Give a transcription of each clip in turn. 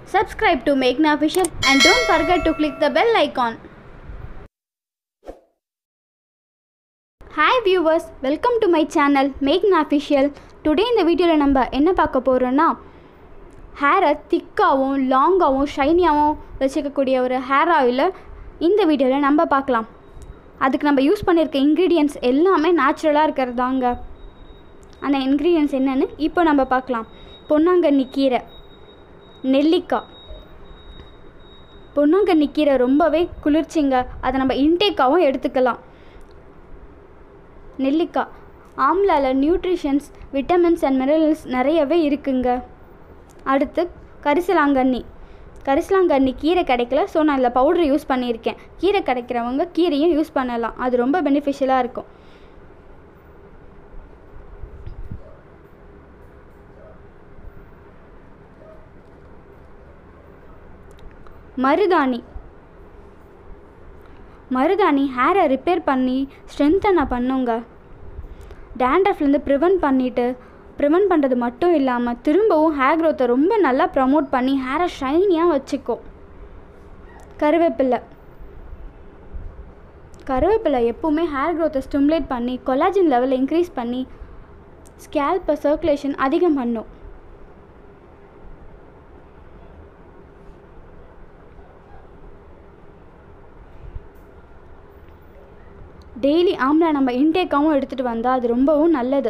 Subscribe to Meghna Official and don't forget to click the bell icon. Hi viewers welcome to my channel மேக்னா official today இந்த வீடியோவில் நம்ம என்ன பார்க்க போகிறோன்னா ஹேரை திக்காகவும் லாங்காகவும் ஷைனியாகவும் வச்சுக்கக்கூடிய ஒரு ஹேர் ஆயிலை இந்த வீடியோவில் நம்ம பார்க்கலாம் அதுக்கு நம்ம யூஸ் பண்ணியிருக்க இன்க்ரீடியன்ட்ஸ் எல்லாமே நேச்சுரலாக இருக்கிறதாங்க அந்த இன்க்ரீடியன்ட்ஸ் என்னென்னு இப்போ நம்ம பார்க்கலாம் பொன்னாங்கண்ணி கீரை நெல்லிக்காய் பொன்னாங்கண்ணி கீரை ரொம்பவே குளிர்ச்சிங்க அதை நம்ம இன்டேக்காகவும் எடுத்துக்கலாம் நெல்லிக்காய் ஆம்லாவில் நியூட்ரிஷன்ஸ் விட்டமின்ஸ் அண்ட் மினரல்ஸ் நிறையவே இருக்குங்க அடுத்து கரிசலாங்கண்ணி கரிசலாங்கண்ணி கீரை கிடைக்கல ஸோ நான் இதில் பவுடர் யூஸ் பண்ணியிருக்கேன் கீரை கிடைக்கிறவங்க கீரையும் யூஸ் பண்ணலாம் அது ரொம்ப பெனிஃபிஷியலாக இருக்கும் மருதாணி மருதாணி ஹேரை ரிப்பேர் பண்ணி ஸ்ட்ரென்த்தனை பண்ணுங்க டேண்ட்ரஃப்லேருந்து ப்ரிவென்ட் பண்ணிவிட்டு ப்ரிவென்ட் பண்ணுறது மட்டும் இல்லாமல் திரும்பவும் ஹேர் க்ரோத்தை ரொம்ப நல்லா ப்ரமோட் பண்ணி ஹேரை ஷைனியாக வச்சுக்கும் கருவேப்பிலை கருவேப்பிலை எப்போவுமே ஹேர் க்ரோத்தை ஸ்டிமுலேட் பண்ணி கொலாஜின் லெவலை இன்க்ரீஸ் பண்ணி ஸ்கேல்பை சர்க்குலேஷன் அதிகம் பண்ணும் டெய்லி ஆம்லா நம்ம இன்டேக்காகவும் எடுத்துகிட்டு வந்தால் அது ரொம்பவும் நல்லது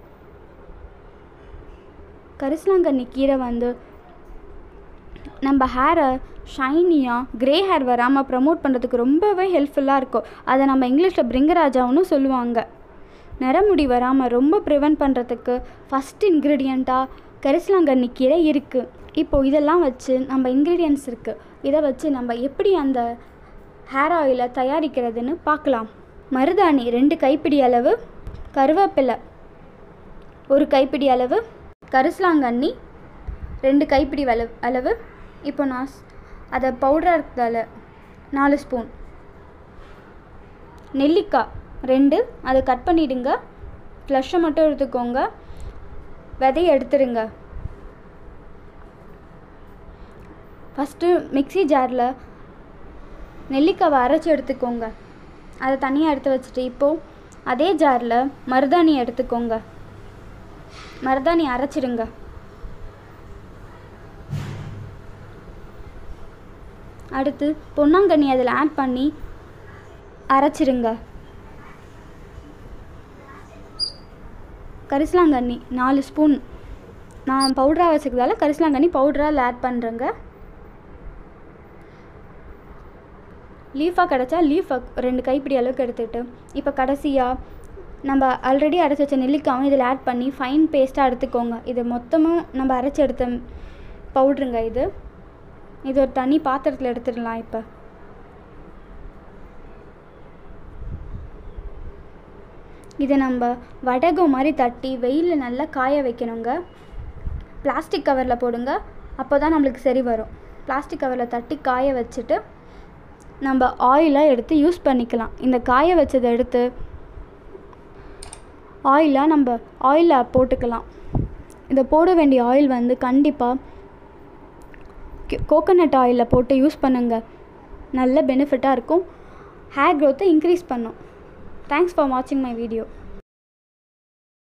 கரிசலாங்கண்ணி கீரை வந்து நம்ம ஹேரை ஷைனியாக க்ரே ஹேர் வராமல் ப்ரமோட் பண்ணுறதுக்கு ரொம்பவே ஹெல்ப்ஃபுல்லாக இருக்கும் அதை நம்ம இங்கிலீஷில் பிரிங்கராஜாவுன்னு சொல்லுவாங்க நிறமுடி வராமல் ரொம்ப ப்ரிவென்ட் பண்ணுறதுக்கு ஃபஸ்ட் இன்க்ரீடியண்ட்டாக கரிசலாங்கண்ணி கீரை இருக்குது இப்போது இதெல்லாம் வச்சு நம்ம இன்க்ரீடியன்ட்ஸ் இருக்குது இதை வச்சு நம்ம எப்படி அந்த ஹேர் ஆயிலை தயாரிக்கிறதுன்னு பார்க்கலாம் மருதாணி ரெண்டு கைப்பிடி அளவு கருவேப்பிலை ஒரு கைப்பிடி அளவு கரிசலாங்கண்ணி ரெண்டு கைப்பிடி அளவு அளவு இப்போ நான் அதை பவுடராக இருக்கிறதால நாலு ஸ்பூன் நெல்லிக்காய் ரெண்டு அதை கட் பண்ணிவிடுங்க ஃப்ளஷை மட்டும் எடுத்துக்கோங்க விதையை எடுத்துருங்க ஃபஸ்ட்டு மிக்சி ஜாரில் நெல்லிக்காவை அரைச்சி எடுத்துக்கோங்க அதை தனியாக எடுத்து வச்சுட்டு இப்போது அதே ஜாரில் மருதாணி எடுத்துக்கோங்க மருதாணி அரைச்சிடுங்க அடுத்து பொன்னாங்கண்ணி அதில் ஆட் பண்ணி அரைச்சிடுங்க கரிசலாங்கண்ணி நாலு ஸ்பூன் நான் பவுடராக வச்சுக்கிறதால கரிசலாங்கண்ணி பவுடராக ஆட் பண்ணுறேங்க லீஃபாக கிடச்சா லீஃபை ரெண்டு கைப்பிடி அளவுக்கு எடுத்துக்கிட்டு இப்போ கடைசியாக நம்ம ஆல்ரெடி அரைச்சி வச்ச நெல்லிக்காயும் இதில் ஆட் பண்ணி ஃபைன் பேஸ்ட்டாக எடுத்துக்கோங்க இது மொத்தமும் நம்ம அரைச்சி எடுத்த பவுட்ருங்க இது இது ஒரு தனி பாத்திரத்தில் எடுத்துடலாம் இப்போ இதை நம்ம வடகம் மாதிரி தட்டி வெயிலில் நல்லா காய வைக்கணுங்க பிளாஸ்டிக் கவரில் போடுங்க அப்போ தான் நம்மளுக்கு சரி வரும் பிளாஸ்டிக் கவரில் தட்டி காய வச்சுட்டு நம்ம ஆயிலாக எடுத்து யூஸ் பண்ணிக்கலாம் இந்த காய வச்சதை எடுத்து ஆயிலாக நம்ம ஆயிலில் போட்டுக்கலாம் இதை போட வேண்டிய ஆயில் வந்து கண்டிப்பாக கோகோனட் ஆயிலில் போட்டு யூஸ் பண்ணுங்கள் நல்ல பெனிஃபிட்டாக இருக்கும் ஹேர் க்ரோத்தை இன்க்ரீஸ் பண்ணும் தேங்க்ஸ் ஃபார் வாட்சிங் மை வீடியோ